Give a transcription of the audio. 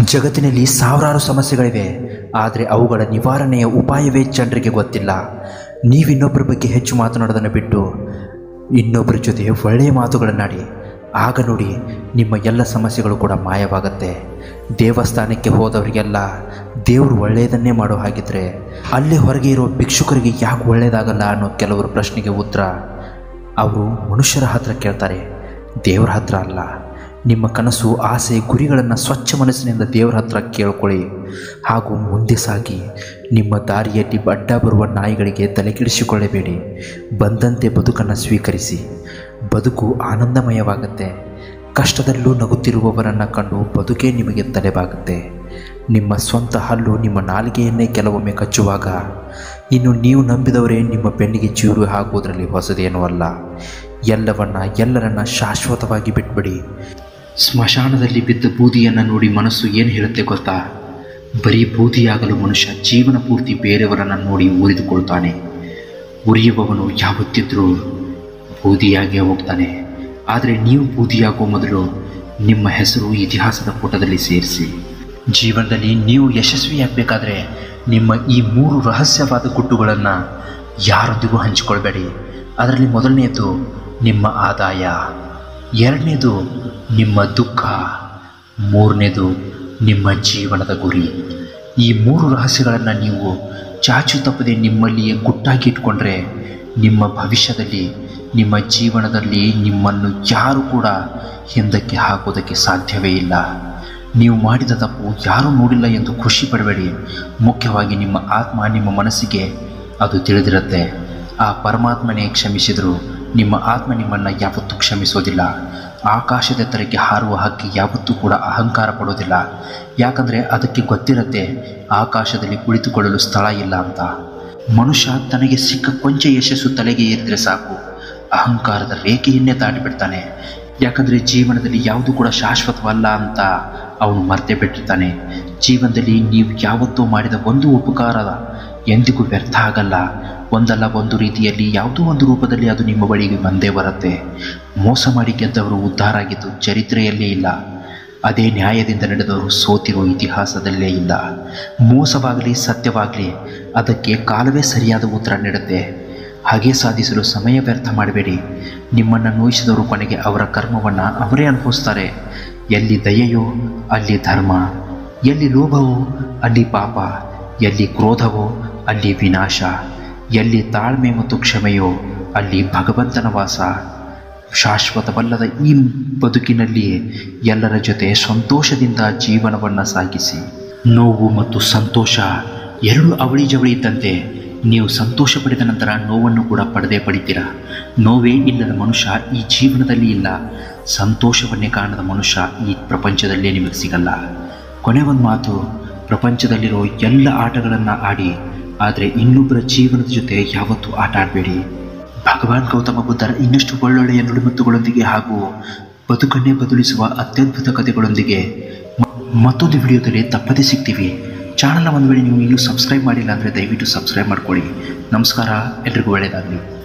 ಜಗತ್ತಿನಲ್ಲಿ ಸಾವಿರಾರು ಸಮಸ್ಯೆಗಳಿವೆ ಆದರೆ ಅವುಗಳ ನಿವಾರಣೆಯ ಉಪಾಯವೇ ಜನರಿಗೆ ಗೊತ್ತಿಲ್ಲ ನೀವಿನ್ನೊಬ್ಬರ ಬಗ್ಗೆ ಹೆಚ್ಚು ಮಾತನಾಡೋದನ್ನು ಬಿಟ್ಟು ಇನ್ನೊಬ್ಬರ ಜೊತೆ ಒಳ್ಳೆಯ ಮಾತುಗಳನ್ನಾಡಿ ಆಗ ನೋಡಿ ನಿಮ್ಮ ಎಲ್ಲ ಸಮಸ್ಯೆಗಳು ಕೂಡ ಮಾಯವಾಗುತ್ತೆ ದೇವಸ್ಥಾನಕ್ಕೆ ಹೋದವರಿಗೆಲ್ಲ ದೇವರು ಒಳ್ಳೆಯದನ್ನೇ ಮಾಡೋ ಹಾಗಿದ್ರೆ ಅಲ್ಲಿ ಹೊರಗೆ ಇರೋ ಭಿಕ್ಷುಕರಿಗೆ ಯಾಕೆ ಒಳ್ಳೆಯದಾಗಲ್ಲ ಅನ್ನೋ ಕೆಲವರ ಪ್ರಶ್ನೆಗೆ ಉತ್ತರ ಅವರು ಮನುಷ್ಯರ ಹತ್ರ ಕೇಳ್ತಾರೆ ದೇವರ ಹತ್ರ ಅಲ್ಲ ನಿಮ್ಮ ಕನಸು ಆಸೆ ಗುರಿಗಳನ್ನು ಸ್ವಚ್ಛ ಮನಸ್ಸಿನಿಂದ ದೇವರ ಹತ್ರ ಕೇಳ್ಕೊಳ್ಳಿ ಹಾಗೂ ಮುಂದೆ ಸಾಗಿ ನಿಮ್ಮ ದಾರಿಯಲ್ಲಿ ಅಡ್ಡ ಬರುವ ನಾಯಿಗಳಿಗೆ ತಲೆಕೆಡಿಸಿಕೊಳ್ಳಬೇಡಿ ಬಂದಂತೆ ಬದುಕನ್ನು ಸ್ವೀಕರಿಸಿ ಬದುಕು ಆನಂದಮಯವಾಗುತ್ತೆ ಕಷ್ಟದಲ್ಲೂ ನಗುತ್ತಿರುವವರನ್ನು ಕಂಡು ಬದುಕೇ ನಿಮಗೆ ತಲೆಬಾಗುತ್ತೆ ನಿಮ್ಮ ಸ್ವಂತ ಹಲ್ಲು ನಿಮ್ಮ ನಾಲಿಗೆಯನ್ನೇ ಕೆಲವೊಮ್ಮೆ ಕಚ್ಚುವಾಗ ಇನ್ನು ನೀವು ನಂಬಿದವರೇ ನಿಮ್ಮ ಬೆನ್ನಿಗೆ ಚೂರು ಹಾಕುವುದರಲ್ಲಿ ಹೊಸದೇನೂ ಅಲ್ಲ ಎಲ್ಲವನ್ನ ಎಲ್ಲರನ್ನ ಶಾಶ್ವತವಾಗಿ ಬಿಟ್ಬಿಡಿ ಸ್ಮಶಾನದಲ್ಲಿ ಬಿದ್ದ ಬೂದಿಯನ್ನು ನೋಡಿ ಮನಸ್ಸು ಏನು ಹೇಳುತ್ತೆ ಗೊತ್ತಾ ಬರೀ ಬೂದಿಯಾಗಲು ಮನುಷ್ಯ ಜೀವನ ಪೂರ್ತಿ ಬೇರೆಯವರನ್ನು ನೋಡಿ ಉರಿದುಕೊಳ್ತಾನೆ ಉರಿಯುವವನು ಯಾವತ್ತಿದ್ರೂ ಬೂದಿಯಾಗೇ ಹೋಗ್ತಾನೆ ಆದರೆ ನೀವು ಬೂದಿಯಾಗೋ ಮೊದಲು ನಿಮ್ಮ ಹೆಸರು ಇತಿಹಾಸದ ಪುಟದಲ್ಲಿ ಸೇರಿಸಿ ಜೀವನದಲ್ಲಿ ನೀವು ಯಶಸ್ವಿಯಾಗಬೇಕಾದ್ರೆ ನಿಮ್ಮ ಈ ಮೂರು ರಹಸ್ಯವಾದ ಗುಟ್ಟುಗಳನ್ನು ಯಾರೊಂದಿಗೂ ಹಂಚಿಕೊಳ್ಬೇಡಿ ಅದರಲ್ಲಿ ಮೊದಲನೆಯದು ನಿಮ್ಮ ಆದಾಯ ಎರಡನೇದು ನಿಮ್ಮ ದುಃಖ ಮೂರನೇದು ನಿಮ್ಮ ಜೀವನದ ಗುರಿ ಈ ಮೂರು ರಹಸ್ಯಗಳನ್ನು ನೀವು ಚಾಚು ತಪ್ಪದೆ ನಿಮ್ಮಲ್ಲಿಯೇ ಗುಟ್ಟಾಗಿ ಇಟ್ಕೊಂಡ್ರೆ ನಿಮ್ಮ ಭವಿಷ್ಯದಲ್ಲಿ ನಿಮ್ಮ ಜೀವನದಲ್ಲಿ ನಿಮ್ಮನ್ನು ಯಾರು ಕೂಡ ಹಿಂದಕ್ಕೆ ಹಾಕೋದಕ್ಕೆ ಸಾಧ್ಯವೇ ಇಲ್ಲ ನೀವು ಮಾಡಿದ ತಪ್ಪು ಯಾರೂ ನೋಡಿಲ್ಲ ಎಂದು ಖುಷಿ ಪಡಬೇಡಿ ಮುಖ್ಯವಾಗಿ ನಿಮ್ಮ ಆತ್ಮ ನಿಮ್ಮ ಮನಸ್ಸಿಗೆ ಅದು ತಿಳಿದಿರುತ್ತೆ ಆ ಪರಮಾತ್ಮನೇ ಕ್ಷಮಿಸಿದರೂ ನಿಮ್ಮ ಆತ್ಮ ನಿಮ್ಮನ್ನು ಯಾವತ್ತೂ ಕ್ಷಮಿಸೋದಿಲ್ಲ ಆಕಾಶದ ಎತ್ತರಕ್ಕೆ ಹಾರುವ ಹಕ್ಕಿ ಯಾವತ್ತೂ ಕೂಡ ಅಹಂಕಾರ ಪಡೋದಿಲ್ಲ ಯಾಕಂದರೆ ಅದಕ್ಕೆ ಗೊತ್ತಿರುತ್ತೆ ಆಕಾಶದಲ್ಲಿ ಕುಳಿತುಕೊಳ್ಳಲು ಸ್ಥಳ ಇಲ್ಲ ಅಂತ ಮನುಷ್ಯ ತನಗೆ ಸಿಕ್ಕ ಕೊಂಚ ಯಶಸ್ಸು ತಲೆಗೆ ಏರಿದ್ರೆ ಸಾಕು ಅಹಂಕಾರದ ರೇಖೆಯನ್ನೇ ದಾಟಿಬಿಡ್ತಾನೆ ಯಾಕಂದರೆ ಜೀವನದಲ್ಲಿ ಯಾವುದು ಕೂಡ ಶಾಶ್ವತವಲ್ಲ ಅಂತ ಅವನು ಮರ್ತೇ ಬಿಟ್ಟಿರ್ತಾನೆ ಜೀವನದಲ್ಲಿ ನೀವು ಯಾವತ್ತೂ ಮಾಡಿದ ಒಂದು ಉಪಕಾರ ಎಂದಿಗೂ ವ್ಯರ್ಥ ಆಗಲ್ಲ ಒಂದಲ್ಲ ಒಂದು ರೀತಿಯಲ್ಲಿ ಯಾವುದೋ ಒಂದು ರೂಪದಲ್ಲಿ ಅದು ನಿಮ್ಮ ಬಳಿಗೆ ಬಂದೇ ಬರುತ್ತೆ ಮೋಸ ಮಾಡಿ ಗೆದ್ದವರು ಉದ್ಧಾರ ಆಗಿದ್ದು ಚರಿತ್ರೆಯಲ್ಲೇ ಇಲ್ಲ ಅದೇ ನ್ಯಾಯದಿಂದ ನಡೆದವರು ಸೋತಿರೋ ಇತಿಹಾಸದಲ್ಲೇ ಇಲ್ಲ ಮೋಸವಾಗಲಿ ಸತ್ಯವಾಗಲಿ ಅದಕ್ಕೆ ಕಾಲವೇ ಸರಿಯಾದ ಉತ್ತರ ನೀಡುತ್ತೆ ಹಾಗೆ ಸಾಧಿಸಲು ಸಮಯ ವ್ಯರ್ಥ ಮಾಡಬೇಡಿ ನಿಮ್ಮನ್ನು ನೋಯಿಸಿದವರು ಕೊನೆಗೆ ಅವರ ಕರ್ಮವನ್ನು ಅವರೇ ಅನುಭವಿಸ್ತಾರೆ ಎಲ್ಲಿ ದಯೆಯೋ ಅಲ್ಲಿ ಧರ್ಮ ಎಲ್ಲಿ ಲೋಭವೋ ಅಲ್ಲಿ ಪಾಪ ಎಲ್ಲಿ ಕ್ರೋಧವೋ ಅಲ್ಲಿ ವಿನಾಶ ಎಲ್ಲಿ ತಾಳ್ಮೆ ಮತ್ತು ಕ್ಷಮೆಯೋ ಅಲ್ಲಿ ಭಗವಂತನ ವಾಸ ಶಾಶ್ವತವಲ್ಲದ ಈ ಬದುಕಿನಲ್ಲಿ ಎಲ್ಲರ ಜೊತೆ ಸಂತೋಷದಿಂದ ಜೀವನವನ್ನು ಸಾಗಿಸಿ ನೋವು ಮತ್ತು ಸಂತೋಷ ಎರಡು ಅವಳಿ ಜವಳಿ ಇದ್ದಂತೆ ನೀವು ಸಂತೋಷ ಪಡೆದ ನಂತರ ನೋವನ್ನು ಕೂಡ ಪಡೆದೇ ಪಡಿತೀರ ನೋವೇ ಇಲ್ಲದ ಮನುಷ್ಯ ಈ ಜೀವನದಲ್ಲಿ ಇಲ್ಲ ಸಂತೋಷವನ್ನೇ ಕಾಣದ ಮನುಷ್ಯ ಈ ಪ್ರಪಂಚದಲ್ಲೇ ನಿಮಗೆ ಸಿಗಲ್ಲ ಕೊನೆ ಒಂದು ಮಾತು ಪ್ರಪಂಚದಲ್ಲಿರೋ ಎಲ್ಲ ಆಟಗಳನ್ನು ಆಡಿ ಆದರೆ ಇನ್ನೊಬ್ಬರ ಜೀವನದ ಜೊತೆ ಯಾವತ್ತೂ ಆಟ ಆಡಬೇಡಿ ಭಗವಾನ್ ಗೌತಮ ಬುದ್ಧರ ಇನ್ನಷ್ಟು ಒಳ್ಳೊಳ್ಳೆಯ ನುಡಿಮುತ್ತುಗಳೊಂದಿಗೆ ಹಾಗೂ ಬದುಕನ್ನೇ ಬದಲಿಸುವ ಅತ್ಯದ್ಭುತ ಕಥೆಗಳೊಂದಿಗೆ ಮ- ಮತ್ತೊಂದು ವಿಡಿಯೋದಲ್ಲಿ ತಪ್ಪದೇ ಸಿಗ್ತೀವಿ ಚಾನಲ್ನ ಒಂದು ವೇಳೆ ನೀವು ಇನ್ನೂ ಸಬ್ಸ್ಕ್ರೈಬ್ ಮಾಡಿಲ್ಲ ಅಂದರೆ ದಯವಿಟ್ಟು ಸಬ್ಸ್ಕ್ರೈಬ್ ಮಾಡ್ಕೊಳ್ಳಿ ನಮಸ್ಕಾರ ಎಲ್ರಿಗೂ ಒಳ್ಳೆಯದಾಗಲಿ